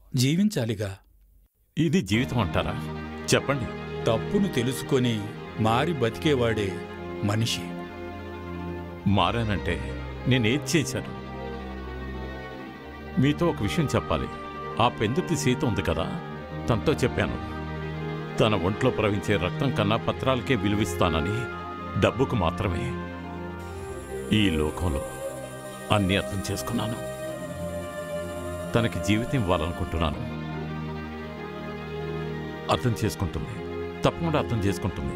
జీవించాలిగా ఇది జీవితం అంటారా చెప్పండి తప్పును తెలుసుకొని మారి బతికేవాడే మనిషి మారానంటే నేనేది చేశాను మీతో ఒక విషయం చెప్పాలి ఆ పెందుర్తి సీత ఉంది కదా తనతో చెప్పాను తన ఒంట్లో ప్రవహించే రక్తం కన్నా పత్రాలకే విలువిస్తానని డబ్బుకు మాత్రమే ఈ లోకంలో అన్నీ అర్థం చేసుకున్నాను తనకి జీవితం ఇవ్వాలనుకుంటున్నాను అర్థం చేసుకుంటుంది తప్పకుండా అర్థం చేసుకుంటుంది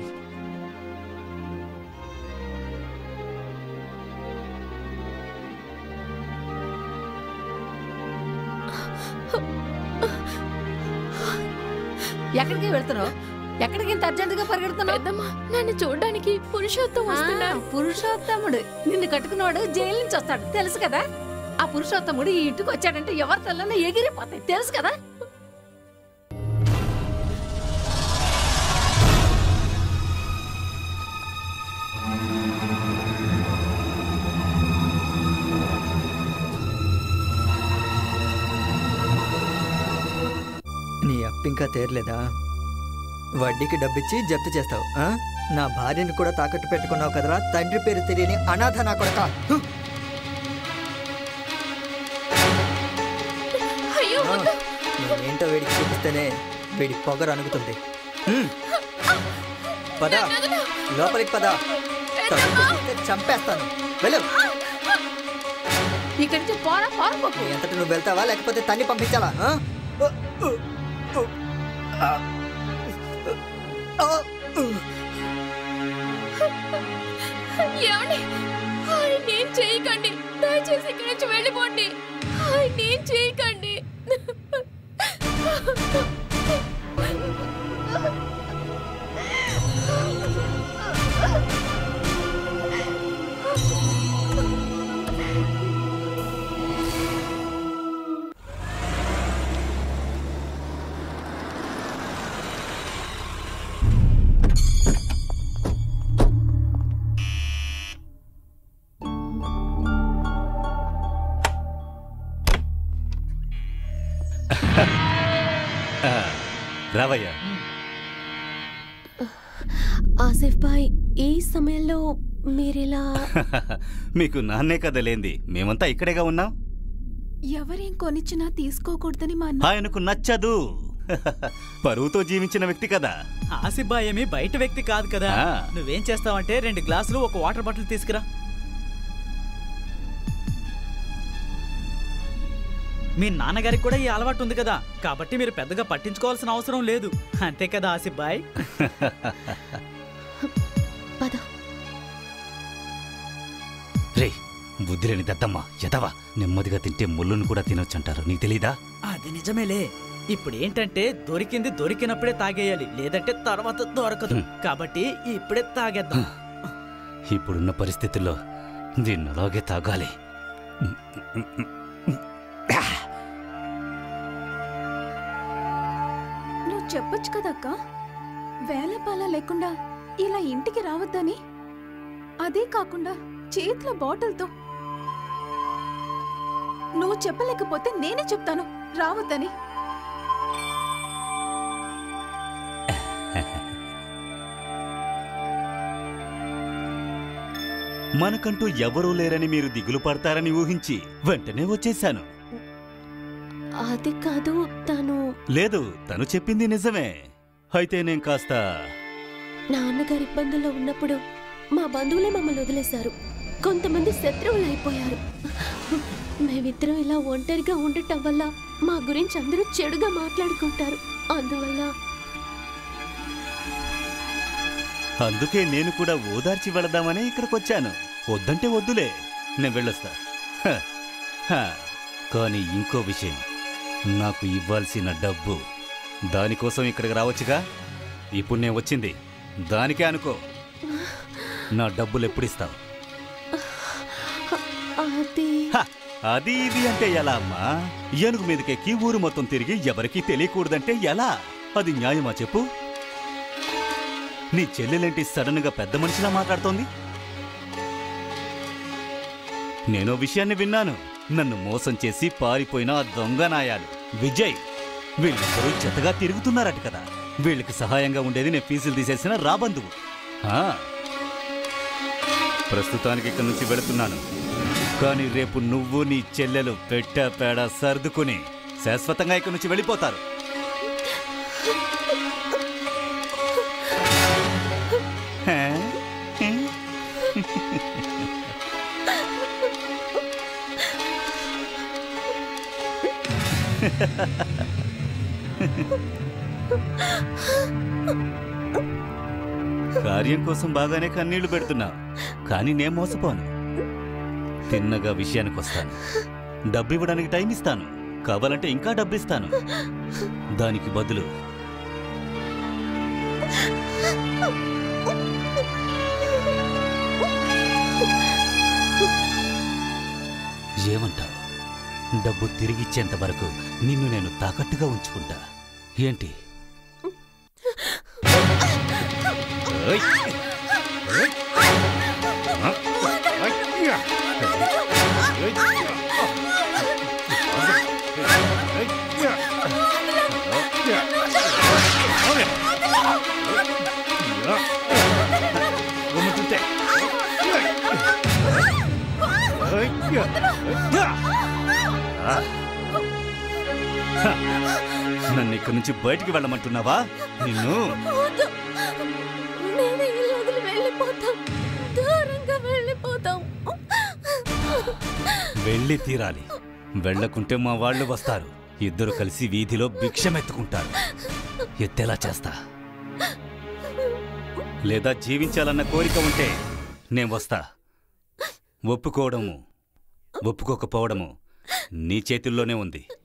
ఎక్కడికి వెళ్తున్నావు ఎక్కడికి ఇంత అర్జెంటుగా పరిగెడుతున్నావు పెద్దమ్మా నన్ను చూడడానికి పురుషోత్తం వస్తున్నాడు ఆ, పురుషోత్తముడు నిన్ను కట్టుకున్నవాడు జైలు నుంచి వస్తాడు తెలుసు కదా ఆ పురుషోత్తముడు ఈ ఇంటికి వచ్చాడంటే ఎవరి తల్లని ఎగిరిపోతాయి తెలుసు కదా నీ అప్పు ఇంకా తీరలేదా వడ్డీకి డబ్బిచ్చి జప్తు చేస్తావు ఆ? నా భార్యని కూడా తాకట్టు పెట్టుకున్నావు కదరా తండ్రి పేరు తెలియని అనాథ నా కొడక హు! అయ్యో ఆ, నేనేంటో వీడికి చూపిస్తేనే వీడి పొగరు అనుగుతుంది హ్మ్. పద లోపలికి పద తలుపు తీస్తే చంపేస్తాను వెళ్ళు ఇక్కడి నుంచి పోరా పోరా నీ అంతటి నువ్వు వెళ్తావా లేకపోతే తన్ని పంపించాలా ఆ? ఉ, ఉ, ఉ. ఆ. ఆ. ఉ. ఏమండి ఆయన ఏం చేయకండి దయచేసి ఇక్కడి నుంచి వెళ్ళిపోండి ఆయన ఏం చేయకండి రావయ్యా ఆసిఫ్ భాయ్ ఈ సమయంలో మీరిలా మీకు నాన్నే కదా లేంది మేమంతా ఇక్కడేగా ఉన్నాం ఎవరేం కొనిచ్చినా తీసుకోకూడదని మా ఆయనకు నచ్చదు పరువుతో జీవించిన వ్యక్తి కదా ఆసిఫ్ ఏమి బయట వ్యక్తి కాదు కదా ఆ. నువ్వేం చేస్తావంటే రెండు గ్లాసులు ఒక వాటర్ బాటిల్ తీసుకురా మీ నాన్నగారికి కూడా ఈ అలవాటు ఉంది కదా కాబట్టి మీరు పెద్దగా పట్టించుకోవాల్సిన అవసరం లేదు అంతే కదా ఆసిఫ్ బాయ్ పద రే బుద్ధి లేని దద్దమ్మ ఎదవా నెమ్మదిగా తింటే ముళ్ళును కూడా తినొచ్చంటారు నీకు తెలీదా అది నిజమేలే ఇప్పుడు ఏంటంటే దొరికింది దొరికినప్పుడే తాగేయాలి లేదంటే తర్వాత దొరకదు కాబట్టి ఇప్పుడే తాగేద్దాం ఇప్పుడున్న పరిస్థితుల్లో దీన్ని అలాగే తాగాలి నువ్వు చెప్పొచ్చు కదక్క వేలపాల లేకుండా ఇలా ఇంటికి రావద్దని అదే కాకుండా చేతిలో బాటిల్తో నువ్వు చెప్పలేకపోతే నేనే చెప్తాను రావద్దని మనకంటూ ఎవరూ లేరని మీరు దిగులు పడతారని ఊహించి వెంటనే వచ్చేశాను అది కాదు తను లేదు తను చెప్పింది నిజమే అయితే నేను కాస్త నాన్నగారి ఇబ్బందుల్లో ఉన్నప్పుడు మా బంధువులే మమ్మల్ని వదిలేశారు కొంతమంది శత్రువులు అయిపోయారు మేమిద్దరం ఇలా ఒంటరిగా ఉండటం వల్ల మా గురించి అందరూ చెడుగా మాట్లాడుకుంటారు అందువల్ల అందుకే నేను కూడా ఓదార్చి వెళదామని ఇక్కడికి వచ్చాను వద్దంటే వద్దులే నేను వెళ్ళొస్తా హ, హ. కానీ ఇంకో విషయం నాకు ఇవ్వాల్సిన డబ్బు దానికోసం ఇక్కడికి రావచ్చుగా ఇప్పుడు నేను వచ్చింది దానికే అనుకో నా డబ్బులు ఎప్పుడు ఇస్తావు అది హ, అది ఇది అంటే ఎలా అమ్మా ఏనుగు మీదకెక్కి ఊరు మొత్తం తిరిగి ఎవరికీ తెలియకూడదంటే ఎలా అది న్యాయమా చెప్పు నీ చెల్లెలేంటి సడన్ గా పెద్ద మనిషిలా మాట్లాడుతోంది నేనో విషయాన్ని విన్నాను నన్ను మోసం చేసి పారిపోయిన ఆ దొంగ నాయాలు విజయ్ వీళ్ళిద్దరూ చెత్తగా తిరుగుతున్నారట కదా వీళ్ళకి సహాయంగా ఉండేది నేను ఫీజులు తీసేసిన రాబందువు ఆ. ప్రస్తుతానికి ఇక్కడి నుంచి వెళుతున్నాను కానీ రేపు నువ్వు నీ చెల్లెలు పెట్ట పేడ సర్దుకుని శాశ్వతంగా ఇక్కడి నుంచి వెళ్ళిపోతారు హే? హే? కార్యం కోసం బాగానే కన్నీళ్లు పెడుతున్నా కానీ నేను మోసపోను తిన్నగా విషయానికి వస్తాను డబ్బు ఇవ్వడానికి టైం ఇస్తాను కావాలంటే ఇంకా డబ్బు ఇస్తాను దానికి బదులు ఏమంటావు డబ్బు తిరిగిచ్చేంత వరకు నిన్ను నేను తాకట్టుగా ఉంచుకుంటా ఏంటి ఓయ్! ఓయ్! ఆ? ఓయ్! ఓయ్! గమ్ముతుంటే. ఆ? హ! నన్ను ఇక్కడి నుంచి బయటికి వెళ్ళమంటున్నావా నిన్ను వద్దు. నేను ఈ ఇల్లు వదిలి వెళ్ళిపోతాం దూరంగా వెళ్ళిపోతాం వెళ్ళి తీరాలి వెళ్ళకుంటే మా వాళ్ళు వస్తారు ఇద్దరు కలిసి వీధిలో భిక్షమెత్తుకుంటారు ఎత్తేలా చేస్తా లేదా జీవించాలన్న కోరిక ఉంటే నేను వస్తా ఒప్పుకోవడము ఒప్పుకోకపోవడము నీ చేతుల్లోనే ఉంది